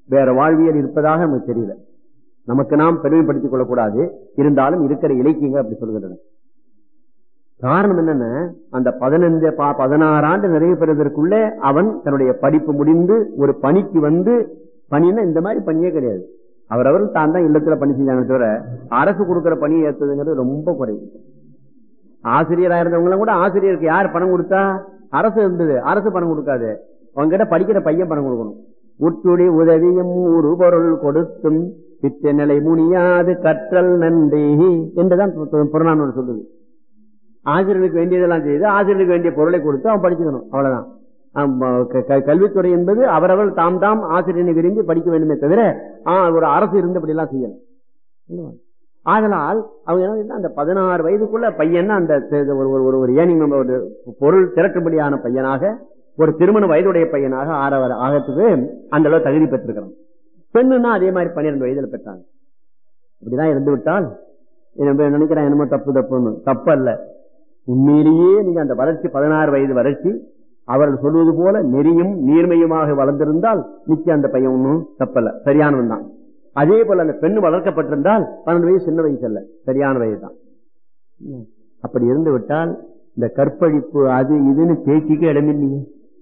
வேற வாழ்வியல் இருப்பதாக நமக்கு தெரியல நமக்கு நாம் பெருமைப்படுத்திக் கொள்ளக்கூடாது இருந்தாலும் இருக்கிற இலக்கியங்கள் அப்படி சொல்கின்றன காரணம் என்னன்னா அந்த பதினஞ்சு ப- பதினாறு ஆண்டு நிறைவு பெறுவதற்குள்ள அவன் தன்னுடைய படிப்பு முடிந்து ஒரு பணிக்கு வந்து பணின்னா இந்த மாதிரி பணியே கிடையாது அவரவர் தான் தான் இல்லத்துல பணி செஞ்சாங்க தவிர அரசு கொடுக்கிற பணியை ஏற்றதுங்கிறது ரொம்ப குறைவு ஆசிரியரா இருந்தவங்களும் கூட ஆசிரியருக்கு யார் பணம் கொடுத்தா அரசு இருந்தது அரசு பணம் கொடுக்காது அவங்ககிட்ட படிக்கிற பையன் பணம் கொடுக்கணும் உற்றுடி உதவியும் ஒரு பொருள் கொடுத்தும் பித்த நிலை முனியாது கற்றல் நன்றி என்றுதான் பு- பு- புறநானூறு சொல்லுது ஆசிரியருக்கு வேண்டியதெல்லாம் செய்து ஆசிரியருக்கு வேண்டிய பொருளை கொடுத்து அவன் படிச்சுக்கணும் அவ்வளவுதான் ஆமா, க- க- கல்வித்துறை என்பது அவரவர் தாம் தாம் ஆசிரியனை விரும்பி படிக்க வேண்டுமே தவிர ஆ, ஒரு அரசு இருந்து அப்படி எல்லாம் செய்யணும் இல்லையா? ஆதலால் அவங்க என்ன செய்யணும், அந்த பதினாறு வயதுக்குள்ள பையன் அந்த த- ஒரு ஒரு- ஒரு ஒரு ஏனிங் நம்ம ஒரு பொருள் திரட்டும்படியான பையனாக ஒரு திருமண வயதுடைய பையனாக ஆறவர் ஆகத்துக்கு அந்த அளவு தகுதி பெற்றிருக்கிறான் பெண்ணுன்னா அதே மாதிரி பன்னிரெண்டு வயதுல பெற்றாங்க இப்படிதான் இருந்து விட்டால் நம்ம நினைக்கிறேன் என்னமோ தப்பு தப்புன்னு தப்பு அல்ல உண்மையிலேயே நீங்க அந்த வளர்ச்சி பதினாறு வயது வளர்ச்சி அவர்கள் சொல்வது போல நெறியும் நீர்மையுமாக வளர்ந்திருந்தால் நிச்சயம் அந்த பையன் ஒன்றும் தப்பல்ல சரியானவன் தான் அதே போல அந்த பெண் வளர்க்கப்பட்டிருந்தால் பன்னெண்டு வயசு சின்ன வயசு அல்ல சரியான வயது தான் அப்படி இருந்து விட்டால் இந்த கற்பழிப்பு அது இதுன்னு பேச்சுக்கு இடமில்லையே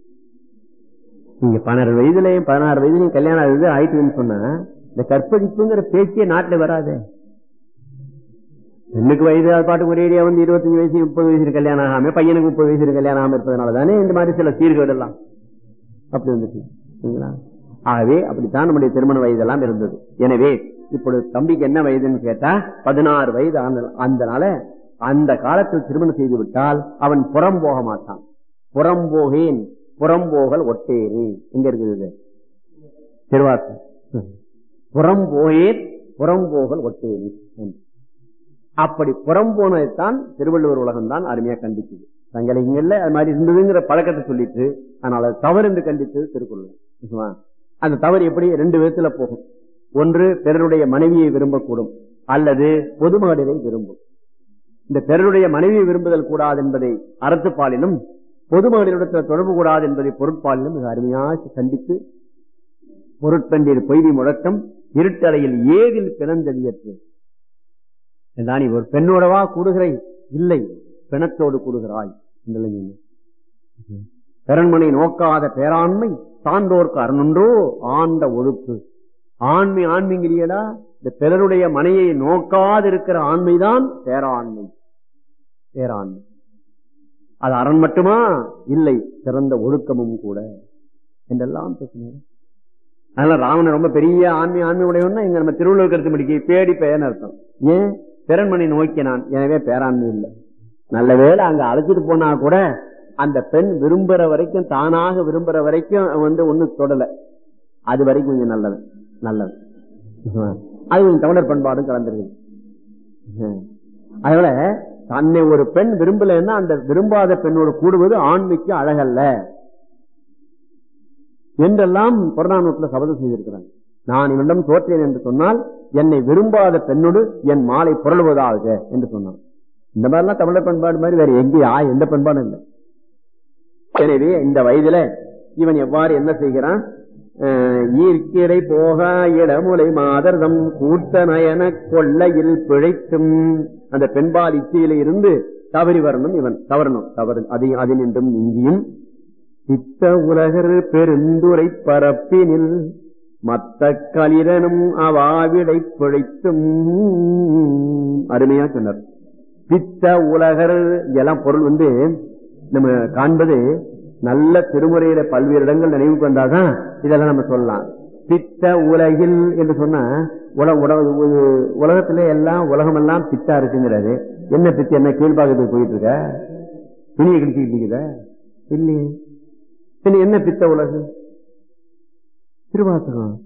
நீங்க பன்னெண்டு வயதுலயும் பதினாறு வயதுலயும் கல்யாணம் ஆகுது ஆயிட்டுன்னு சொன்னா இந்த கற்பழிப்புங்கிற பேச்சே நாட்டுல வராதே பெண்ணுக்கு வயது அது பாட்டுக்கு ஒரு ஏரியா வந்து இருபத்தஞ்சு வயசு முப்பது வயசு கல்யாணம் ஆகாம பையனுக்கு முப்பது வயசு கல்யாணம் ஆகாம இருப்பதனால தானே இந்த மாதிரி சில சீர்கேடு எல்லாம் அப்படி வந்துச்சு சரிங்களா? ஆகவே அப்படித்தான் நம்முடைய திருமண வயதெல்லாம் இருந்தது எனவே இப்பொழுது தம்பிக்கு என்ன வயதுன்னு கேட்டா பதினாறு வயது ஆன- அதனால அந்த காலத்தில் திருமணம் செய்து விட்டால் அவன் புறம் போக மாட்டான் புறம் போகேன் புறம்போகல் ஒட்டேரி எங்க இருக்குது இது? திருவாசகம் புறம் போயேன் புறம்போகல் ஒட்டேரி என்று. அப்படி புறம் போனதைத்தான் திருவள்ளுவர் உலகம் தான் அருமையா கண்டிச்சது தங்களைங்கல்ல அது மாதிரி இருந்ததுங்கிற பழக்கத்தை சொல்லிட்டு அதனால அது தவறு என்று கண்டித்தது திருக்குறள் ஓகேவா? அந்த தவறு எப்படி ரெண்டு விதத்துல போகும் ஒன்று பிறருடைய மனைவியை விரும்பக்கூடும் அல்லது பொதுமகளிரை விரும்பும் இந்த பிறருடைய மனைவியை விரும்புதல் கூடாது என்பதை அறத்துப்பாலிலும் பொதுமகளிடத்தில் தொடர்பு கூடாது என்பதை பொருட்பாலிலும் மிக அருமையாக கண்டித்து பொருட்பண்டிர் பொய்தி முழக்கம் இருட்டறையில் ஏதில் பிறந்ததியற்று என்றா நீ ஒரு பெண்ணோடவா கூடுகிறை இல்லை பிணத்தோடு கூடுகிறாய் இந்த நிலைமையில. பெறன்மனை நோக்காத பேராண்மை சான்றோர்க்கு அறனொன்றோ ஆண்ட ஒழுப்பு ஆண்மை ஆண்மைங்கிறியடா இந்த பிறருடைய மனையை நோக்காதிருக்கிற ஆண்மைதான் பேராண்மை பேராண்மை அது அரண் மட்டுமா இல்லை சிறந்த ஒழுக்கமும் கூட என்றெல்லாம் பேசினார் அதனால ராவணன் ரொம்ப பெரிய ஆண்மை ஆண்மை உடையவன்னா இங்க நம்ம திருவள்ளுவர் கருத்து முடிக்க பேடி பெயர்னு அர்த்தம் ஏன் பிறன்மனை நோக்கினான் எனவே பேராண்மை இல்லை நல்ல வேளை அங்க அழைச்சிட்டு போனா கூட அந்த பெண் விரும்புற வரைக்கும் தானாக விரும்புற வரைக்கும் அவன் வந்து ஒண்ணும் தொடல அது வரைக்கும் கொஞ்சம் நல்லது நல்லது அது கொஞ்சம் தமிழர் பண்பாடும் கலந்துருக்கு அதனால தன்னை ஒரு பெண் விரும்பலைன்னா அந்த விரும்பாத பெண்ணோடு கூடுவது ஆண்மைக்கு அழகல்ல என்றெல்லாம் புறநானூற்றுல சபதம் செய்திருக்கிறாங்க நான் இவனிடம் தோற்றேன் என்று சொன்னால் என்னை விரும்பாத பெண்ணோடு என் மாலை புரளுவதாக என்று சொன்னான் இந்த மாதிரிலாம் தமிழர் பண்பாடு மாதிரி வேற எங்கேயா எந்த பண்பாடும் இல்லை எனவே இந்த வயதுல இவன் எவ்வாறு என்ன செய்கிறான் அஹ், ஈர்க்கிடை போகா இடமுலை மாதர்தம் கூட்ட நயன கொள்ளையில் பிழைத்தும் அந்த பெண்பால் இச்சையில இருந்து தவறி வரணும் இவன் தவறணும் தவறு அது அதனின்றும் நீங்கியும் சித்த உலகர் பெருந்துரை பரப்பினில் மத்த களிரனும் அவாவிடை பிழைத்தும் அருமையா சொன்னார் பித்த உலகர் எல்லாம் பொருள் வந்து நம்ம காண்பது நல்ல திருமுறையில பல்வேறு இடங்கள் நினைவுக்கு வந்தாதான் இதெல்லாம் நம்ம சொல்லலாம் பித்த உலகில் என்று சொன்னா உல- உல- உ- உலகத்துல எல்லாம் உலகம் எல்லாம் பித்தா இருக்குங்கிறாரு என்ன பித்து என்ன கீழ்பாகத்துக்கு போயிட்டு இருக்க துணியை கிழிச்சிட்டு இருக்குதா இல்லையே பின்ன என்ன பித்த உலகு திருவாசகம்